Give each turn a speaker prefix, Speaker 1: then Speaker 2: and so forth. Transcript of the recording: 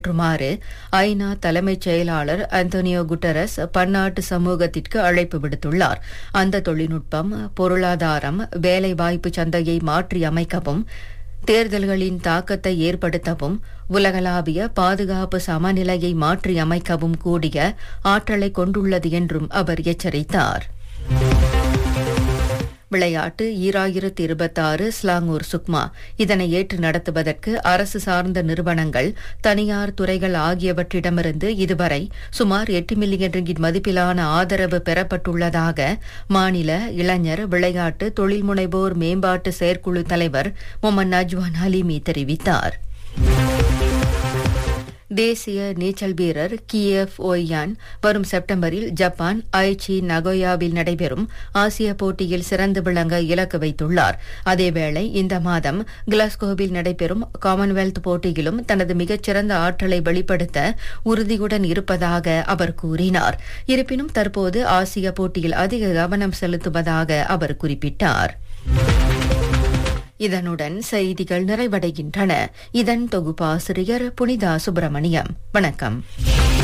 Speaker 1: மாற்றுமாறு ஐநா தலைமைச் செயலாளர் அந்தோனியோ குட்டரஸ் பன்னாட்டு சமூகத்திற்கு அழைப்பு விடுத்துள்ளார் அந்த தொழில்நுட்பம் பொருளாதாரம் வேலைவாய்ப்பு சந்தையை மாற்றியமைக்கவும் தேர்தல்களின் தாக்கத்தை ஏற்படுத்தவும் உலகளாவிய பாதுகாப்பு சமநிலையை மாற்றியமைக்கவும் கூடிய ஆற்றலை கொண்டுள்ளது என்றும் அவர் எச்சரித்தார் விளையாட்டு ஈராயிரத்து இருபத்தாறு ஸ்லாங்கூர் சுக்மா இதனை ஏற்று நடத்துவதற்கு அரசு சார்ந்த நிறுவனங்கள் தனியார் துறைகள் ஆகியவற்றிடமிருந்து இதுவரை சுமார் எட்டு மில்லியன் ரிங்கிட் மதிப்பிலான ஆதரவு பெறப்பட்டுள்ளதாக மாநில இளைஞர் விளையாட்டு தொழில் முனைவோர் மேம்பாட்டு செயற்குழு தலைவர் முகமது நஜ்வான் ஹலீமி தெரிவித்தார் தேசிய நீச்சல் வீரர் கிஎஃப் ஒய்யான் வரும் செப்டம்பரில் ஜப்பான் ஐச்சி நகோயாவில் நடைபெறும் ஆசிய போட்டியில் சிறந்து விளங்க இலக்கு வைத்துள்ளார் அதேவேளை இந்த மாதம் கிளாஸ்கோவில் நடைபெறும் காமன்வெல்த் போட்டியிலும் தனது மிகச்சிறந்த ஆற்றலை வெளிப்படுத்த உறுதியுடன் இருப்பதாக அவர் கூறினார் இருப்பினும் தற்போது ஆசிய போட்டியில் அதிக கவனம் செலுத்துவதாக அவர் குறிப்பிட்டார் இதனுடன் செய்திகள் நிறைவடைகின்றன இதன் தொகுப்பாசிரியர் புனிதா சுப்பிரமணியம் வணக்கம்